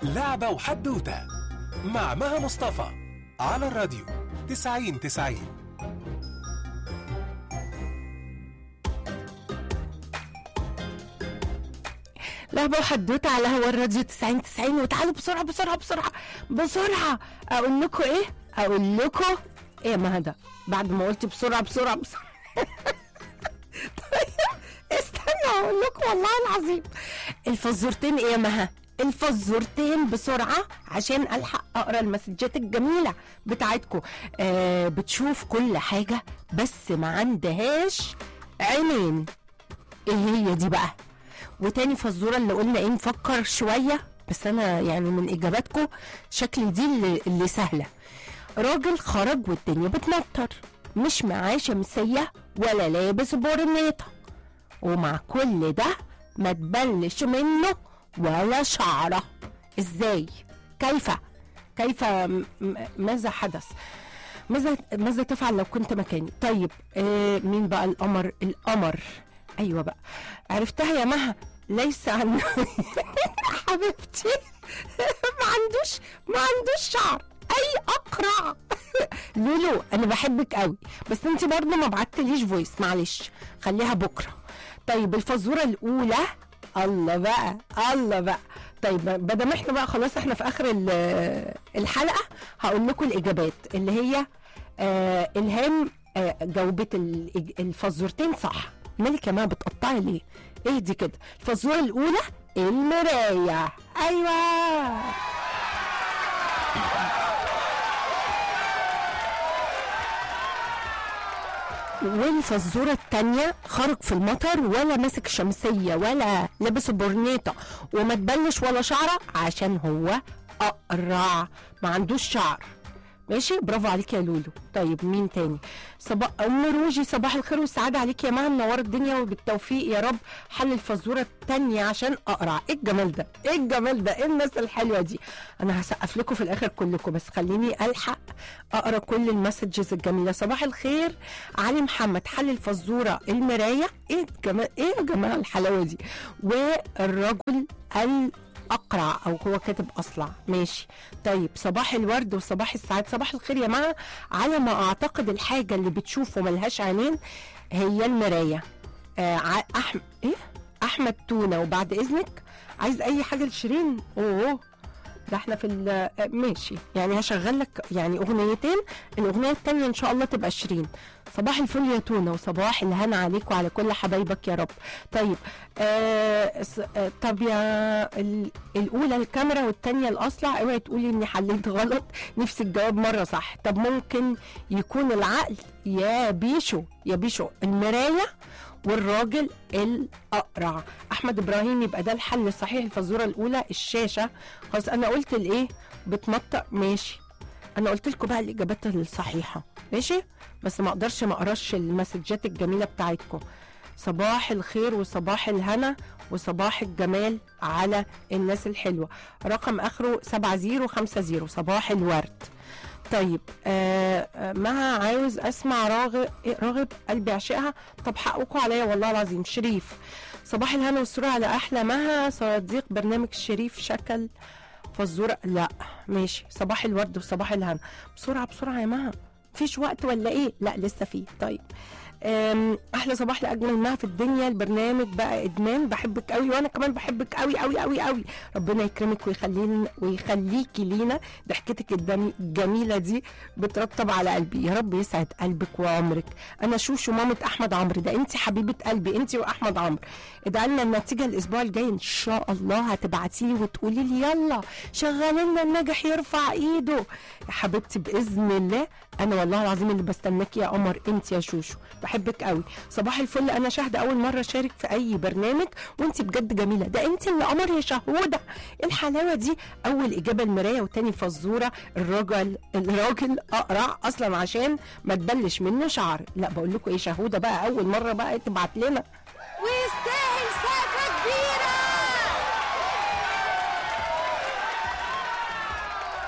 لعبة وحدوتة مع مها مصطفى على الراديو تسعين تسعين لعبة وحدوتة على هوا الراديو 90 90 وتعالوا بسرعة بسرعة بسرعة بسرعة أقول لكم إيه؟ أقول لكم إيه يا مهدى؟ بعد ما قلت بسرعة بسرعة بسرعة طيب استنى أقول لكم والله العظيم الفزورتين إيه يا مها؟ الفزورتين بسرعة عشان ألحق أقرأ المسجات الجميلة بتاعتكم آه بتشوف كل حاجة بس ما عندهاش عينين ايه هي دي بقى وتاني فزوره اللي قلنا ايه نفكر شويه بس انا يعني من اجاباتكم شكل دي اللي, اللي سهله راجل خرج والدنيا بتمطر مش معاه شمسيه ولا لابس بورنيطه ومع كل ده ما تبلش منه ولا شعره ازاي كيف كيف م- م- ماذا حدث ماذا ماذا تفعل لو كنت مكاني طيب آه مين بقى القمر القمر ايوه بقى عرفتها يا مها ليس عن حبيبتي ما عندوش ما عندوش شعر اي اقرع لولو انا بحبك قوي بس انت برضه ما بعتليش فويس معلش خليها بكره طيب الفزوره الاولى الله بقى الله بقى طيب بدل ما احنا بقى خلاص احنا في اخر ال- الحلقه هقول لكم الاجابات اللي هي آه الهام آه جاوبت الإج- الفزورتين صح مالك يا ما بتقطعي ليه اهدي كده الفزوره الاولى المرايه ايوه والفزورة التانية خرج في المطر ولا ماسك شمسية ولا لابس برنيطة وما تبلش ولا شعرة عشان هو أقرع ما عندوش شعر ماشي برافو عليك يا لولو طيب مين تاني صباح ام روجي صباح الخير والسعاده عليك يا مها منوره الدنيا وبالتوفيق يا رب حل الفزوره التانية عشان اقرع ايه الجمال ده ايه الجمال ده ايه الناس الحلوه دي انا هسقف لكم في الاخر كلكم بس خليني الحق اقرا كل المسجز الجميله صباح الخير علي محمد حل الفزوره المرايه ايه الجمال ايه يا جماعه الحلاوه دي والرجل ال اقرع او هو كاتب اصلع ماشي طيب صباح الورد وصباح السعاد صباح الخير يا جماعه على ما اعتقد الحاجه اللي بتشوف وملهاش عينين هي المرايه آه ع- احمد ايه احمد تونه وبعد اذنك عايز اي حاجه لشيرين اوه ده احنا في ال- آه، ماشي يعني هشغل لك يعني اغنيتين الاغنيه الثانيه ان شاء الله تبقى شيرين صباح الفل يا تونه وصباح الهنا عليك وعلى كل حبايبك يا رب طيب آه س- آه طب يا ال- الاولى الكاميرا والثانيه الاصلع اوعي تقولي اني حليت غلط نفسي الجواب مره صح طب ممكن يكون العقل يا بيشو يا بيشو المرايه والراجل الاقرع احمد ابراهيم يبقى ده الحل الصحيح الفزوره الاولى الشاشه خلاص انا قلت الايه بتمطق ماشي انا قلت لكم بقى الاجابات الصحيحه ماشي بس ما اقدرش ما اقراش المسجات الجميله بتاعتكم صباح الخير وصباح الهنا وصباح الجمال على الناس الحلوه رقم اخره 7050 صباح الورد طيب آه آه، ما عاوز اسمع راغب إيه، راغب قلبي عشقها طب حقكم عليا والله العظيم شريف صباح الهنا والسرور على احلى مها صديق برنامج شريف شكل فزوره لا ماشي صباح الورد وصباح الهنا بسرعه بسرعه يا مها مفيش وقت ولا ايه لا لسه فيه طيب أم، احلى صباح لاجمل ما في الدنيا البرنامج بقى ادمان بحبك قوي وانا كمان بحبك قوي قوي قوي قوي ربنا يكرمك ويخلينا ويخليكي لينا ضحكتك الدم- الجميله دي بترطب على قلبي يا رب يسعد قلبك وعمرك انا شوشو مامة احمد عمرو ده انت حبيبه قلبي انت واحمد عمرو ادعي لنا النتيجه الاسبوع الجاي ان شاء الله هتبعتي لي وتقولي لي يلا شغلي لنا الناجح يرفع ايده يا حبيبتي باذن الله انا والله العظيم اللي بستناكي يا قمر انت يا شوشو بحبك قوي صباح الفل انا شاهده اول مره اشارك في اي برنامج وانت بجد جميله ده انت اللي قمر يا شهوده إيه الحلاوه دي اول اجابه المرايه وتاني فزوره الراجل الراجل اقرع اصلا عشان ما تبلش منه شعر لا بقول لكم ايه شهوده بقى اول مره بقى تبعت لنا ويستاهل سقفة كبيرة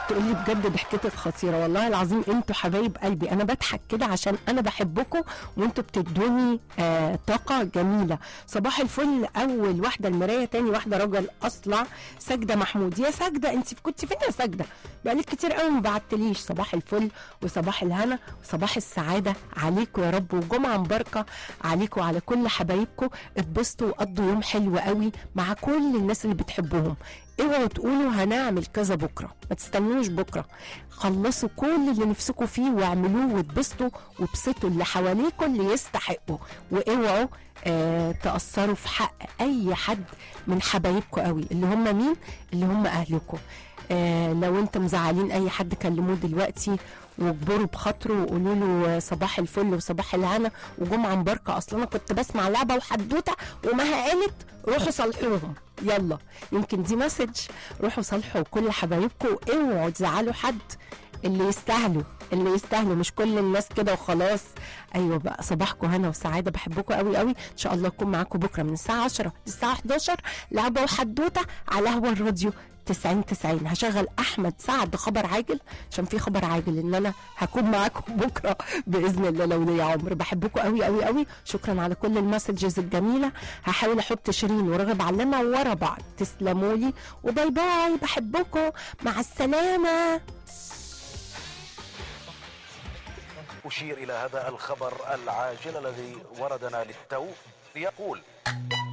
تقول لي بجد ضحكتك خطيره والله العظيم انتوا حبايب قلبي انا بضحك كده عشان انا بحبكم وانتوا بتدوني آه طاقه جميله صباح الفل اول واحده المرايه تاني واحده راجل اصلع ساجده محمود يا ساجده انت كنت فين يا ساجده بقالك كتير قوي ما بعتليش صباح الفل وصباح الهنا وصباح السعاده عليكم يا رب وجمعه مباركه عليكم وعلى كل حبايبكم اتبسطوا وقضوا يوم حلو قوي مع كل الناس اللي بتحبهم اوعوا تقولوا هنعمل كذا بكره ما تستنوش بكره خلصوا كل اللي نفسكم فيه واعملوه واتبسطوا وابسطوا اللي حواليكم اللي يستحقوا واوعوا آه تأثروا في حق اي حد من حبايبكم قوي اللي هم مين اللي هم اهلكم آه لو انت مزعلين اي حد كلموه دلوقتي واجبروا بخاطره وقولوا له صباح الفل وصباح الهنا وجمعه مباركه اصلا انا كنت بسمع لعبه وحدوته ومها قالت روحوا صالحوهم يلا يمكن دي مسج روحوا صالحوا كل حبايبكم اوعوا تزعلوا حد اللي يستاهلوا اللي يستاهلوا مش كل الناس كده وخلاص ايوه بقى صباحكم هنا وسعاده بحبكم قوي قوي ان شاء الله اكون معاكم بكره من الساعه 10 للساعه 11 لعبه وحدوته على هوا الراديو 90 90 هشغل احمد سعد خبر عاجل عشان في خبر عاجل ان انا هكون معاكم بكره باذن الله لو ليا عمر بحبكم قوي قوي قوي شكرا على كل المسجز الجميله هحاول احط شيرين ورغب علمه ورا بعض تسلموا لي وباي باي بحبكم مع السلامه أشير إلى هذا الخبر العاجل الذي وردنا للتو يقول